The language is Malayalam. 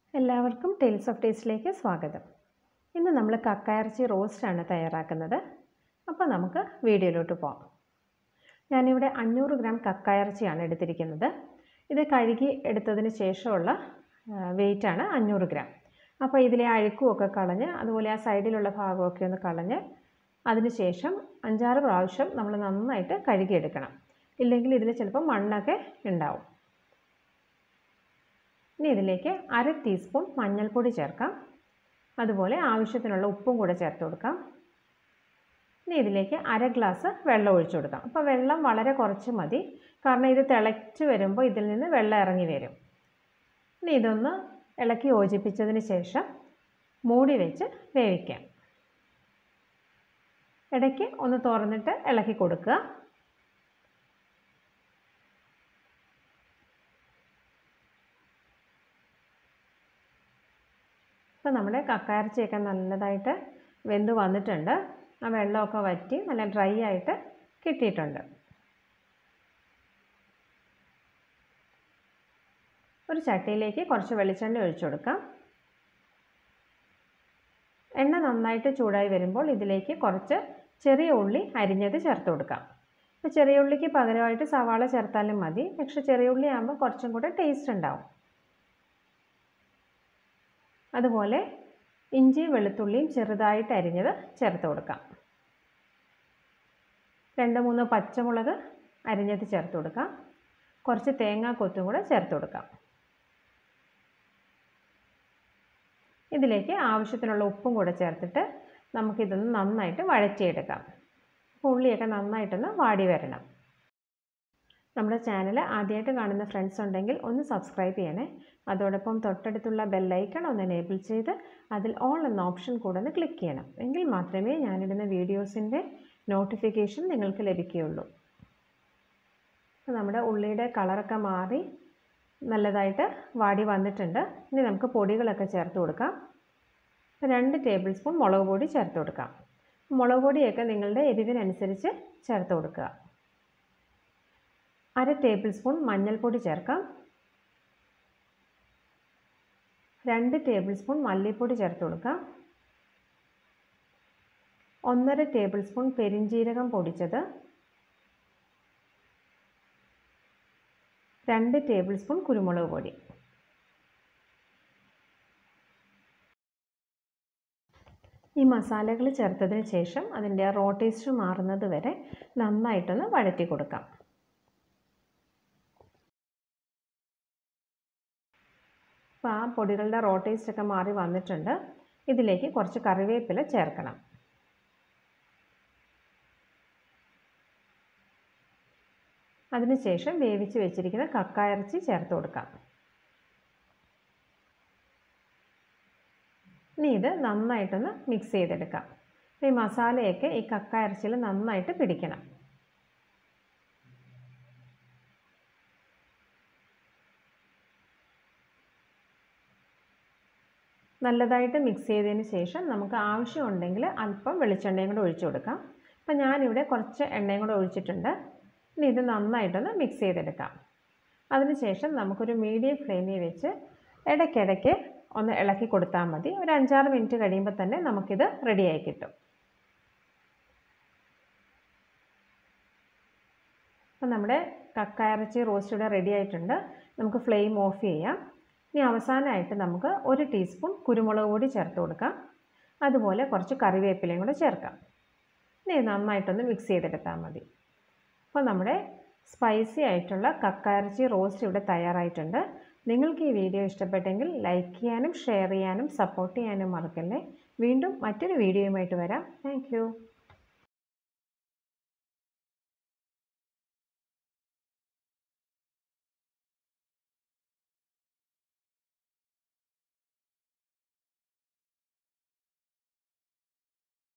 എല്ലാവർക്കും ടെയിൽസ് ഓഫ് ടേസ്റ്റിലേക്ക് സ്വാഗതം ഇന്ന് നമ്മൾ കക്കയിറച്ചി റോസ്റ്റാണ് തയ്യാറാക്കുന്നത് അപ്പോൾ നമുക്ക് വീഡിയോയിലോട്ട് പോകാം ഞാനിവിടെ അഞ്ഞൂറ് ഗ്രാം കക്കയിറച്ചിയാണ് എടുത്തിരിക്കുന്നത് ഇത് കഴുകി എടുത്തതിന് ശേഷമുള്ള വെയിറ്റാണ് അഞ്ഞൂറ് ഗ്രാം അപ്പോൾ ഇതിലെ അഴുക്കുമൊക്കെ കളഞ്ഞ് അതുപോലെ ആ സൈഡിലുള്ള ഭാഗമൊക്കെ ഒന്ന് കളഞ്ഞ് അതിന് ശേഷം അഞ്ചാറ് പ്രാവശ്യം നമ്മൾ നന്നായിട്ട് കഴുകിയെടുക്കണം ഇല്ലെങ്കിൽ ഇതിൽ ചിലപ്പോൾ മണ്ണൊക്കെ ഉണ്ടാവും ഇനി ഇതിലേക്ക് അര ടീസ്പൂൺ മഞ്ഞൾപ്പൊടി ചേർക്കാം അതുപോലെ ആവശ്യത്തിനുള്ള ഉപ്പും കൂടെ ചേർത്ത് കൊടുക്കാം ഇനി ഇതിലേക്ക് അര ഗ്ലാസ് വെള്ളം ഒഴിച്ചു കൊടുക്കാം അപ്പോൾ വെള്ളം വളരെ കുറച്ച് മതി കാരണം ഇത് തിളച്ച് വരുമ്പോൾ ഇതിൽ നിന്ന് വെള്ളം ഇറങ്ങി വരും ഇനി ഇതൊന്ന് ഇളക്കി യോജിപ്പിച്ചതിന് ശേഷം മൂടി വെച്ച് വേവിക്കാം ഇടയ്ക്ക് ഒന്ന് തുറന്നിട്ട് ഇളക്കി കൊടുക്കുക ഇപ്പോൾ നമ്മുടെ കക്കയിറച്ചിയൊക്കെ നല്ലതായിട്ട് വെന്ത് വന്നിട്ടുണ്ട് ആ വെള്ളമൊക്കെ വറ്റി നല്ല ഡ്രൈ ആയിട്ട് കിട്ടിയിട്ടുണ്ട് ഒരു ചട്ടിയിലേക്ക് കുറച്ച് വെളിച്ചെണ്ണ ഒഴിച്ചു കൊടുക്കാം എണ്ണ നന്നായിട്ട് ചൂടായി വരുമ്പോൾ ഇതിലേക്ക് കുറച്ച് ചെറിയ ഉള്ളി അരിഞ്ഞത് ചേർത്ത് കൊടുക്കാം ഇപ്പോൾ ചെറിയ ഉള്ളിക്ക് പകരമായിട്ട് സവാള ചേർത്താലും മതി പക്ഷേ ചെറിയ ഉള്ളി ആകുമ്പോൾ കുറച്ചും കൂടെ ടേസ്റ്റ് ഉണ്ടാവും അതുപോലെ ഇഞ്ചിയും വെളുത്തുള്ളിയും ചെറുതായിട്ട് അരിഞ്ഞത് ചേർത്ത് കൊടുക്കാം രണ്ട് മൂന്ന് പച്ചമുളക് അരിഞ്ഞത് ചേർത്ത് കൊടുക്കാം കുറച്ച് തേങ്ങാ കൊത്തും കൂടെ ചേർത്ത് കൊടുക്കാം ഇതിലേക്ക് ആവശ്യത്തിനുള്ള ഉപ്പും കൂടെ ചേർത്തിട്ട് നമുക്കിതൊന്ന് നന്നായിട്ട് വഴറ്റിയെടുക്കാം ഉള്ളിയൊക്കെ നന്നായിട്ടൊന്ന് വാടി വരണം നമ്മുടെ ചാനൽ ആദ്യമായിട്ട് കാണുന്ന ഫ്രണ്ട്സ് ഉണ്ടെങ്കിൽ ഒന്ന് സബ്സ്ക്രൈബ് ചെയ്യണേ അതോടൊപ്പം തൊട്ടടുത്തുള്ള ബെല്ലൈക്കൺ ഒന്ന് എനേബിൾ ചെയ്ത് അതിൽ ഓൾ എന്ന ഓപ്ഷൻ കൂടെ ഒന്ന് ക്ലിക്ക് ചെയ്യണം എങ്കിൽ മാത്രമേ ഞാനിടുന്ന വീഡിയോസിൻ്റെ നോട്ടിഫിക്കേഷൻ നിങ്ങൾക്ക് ലഭിക്കുകയുള്ളൂ നമ്മുടെ ഉള്ളിയുടെ കളറൊക്കെ മാറി നല്ലതായിട്ട് വാടി വന്നിട്ടുണ്ട് ഇനി നമുക്ക് പൊടികളൊക്കെ ചേർത്ത് കൊടുക്കാം രണ്ട് ടേബിൾ സ്പൂൺ മുളക് പൊടി ചേർത്ത് കൊടുക്കാം മുളക് പൊടിയൊക്കെ നിങ്ങളുടെ എരിവിനനുസരിച്ച് ചേർത്ത് കൊടുക്കുക അര ടേബിൾ സ്പൂൺ മഞ്ഞൾപ്പൊടി ചേർക്കാം രണ്ട് ടേബിൾ സ്പൂൺ മല്ലിപ്പൊടി ചേർത്ത് കൊടുക്കാം ഒന്നര ടേബിൾ സ്പൂൺ പെരിഞ്ജീരകം പൊടിച്ചത് രണ്ട് ടേബിൾ സ്പൂൺ കുരുമുളക് പൊടി ഈ മസാലകൾ ചേർത്തതിന് ശേഷം അതിൻ്റെ റോ ടേസ്റ്റ് മാറുന്നത് വരെ നന്നായിട്ടൊന്ന് വഴറ്റി കൊടുക്കാം അപ്പോൾ ആ പൊടികളുടെ റോ ടേസ്റ്റ് ഒക്കെ മാറി വന്നിട്ടുണ്ട് ഇതിലേക്ക് കുറച്ച് കറിവേപ്പില ചേർക്കണം അതിനുശേഷം വേവിച്ച് വെച്ചിരിക്കുന്ന കക്കായിറച്ചി ചേർത്ത് കൊടുക്കാം ഇനി ഇത് നന്നായിട്ടൊന്ന് മിക്സ് ചെയ്തെടുക്കാം ഈ മസാലയൊക്കെ ഈ കക്കായിറച്ചിയിൽ നന്നായിട്ട് പിടിക്കണം നല്ലതായിട്ട് മിക്സ് ചെയ്തതിന് ശേഷം നമുക്ക് ആവശ്യമുണ്ടെങ്കിൽ അല്പം വെളിച്ചെണ്ണയും കൂടെ ഒഴിച്ചു കൊടുക്കാം അപ്പം ഞാനിവിടെ കുറച്ച് എണ്ണയും കൂടെ ഒഴിച്ചിട്ടുണ്ട് ഇനി ഇത് നന്നായിട്ടൊന്ന് മിക്സ് ചെയ്തെടുക്കാം അതിനുശേഷം നമുക്കൊരു മീഡിയം ഫ്ലെയിമിൽ വെച്ച് ഇടയ്ക്കിടയ്ക്ക് ഒന്ന് ഇളക്കി കൊടുത്താൽ മതി ഒരു അഞ്ചാറ് മിനിറ്റ് കഴിയുമ്പോൾ തന്നെ നമുക്കിത് റെഡിയായി കിട്ടും അപ്പം നമ്മുടെ കക്കയിറച്ചി റോസ്റ്റ് ഇവിടെ റെഡി ആയിട്ടുണ്ട് നമുക്ക് ഫ്ലെയിം ഓഫ് ചെയ്യാം ഇനി അവസാനമായിട്ട് നമുക്ക് ഒരു ടീസ്പൂൺ കുരുമുളക് പൊടി ചേർത്ത് കൊടുക്കാം അതുപോലെ കുറച്ച് കറിവേപ്പിലയും കൂടെ ചേർക്കാം ഇനി നന്നായിട്ടൊന്ന് മിക്സ് ചെയ്തെടുത്താൽ മതി അപ്പോൾ നമ്മുടെ സ്പൈസി ആയിട്ടുള്ള കക്കയിറച്ചി റോസ്റ്റ് ഇവിടെ തയ്യാറായിട്ടുണ്ട് നിങ്ങൾക്ക് ഈ വീഡിയോ ഇഷ്ടപ്പെട്ടെങ്കിൽ ലൈക്ക് ചെയ്യാനും ഷെയർ ചെയ്യാനും സപ്പോർട്ട് ചെയ്യാനും മറക്കല്ലേ വീണ്ടും മറ്റൊരു വീഡിയോയുമായിട്ട് വരാം താങ്ക്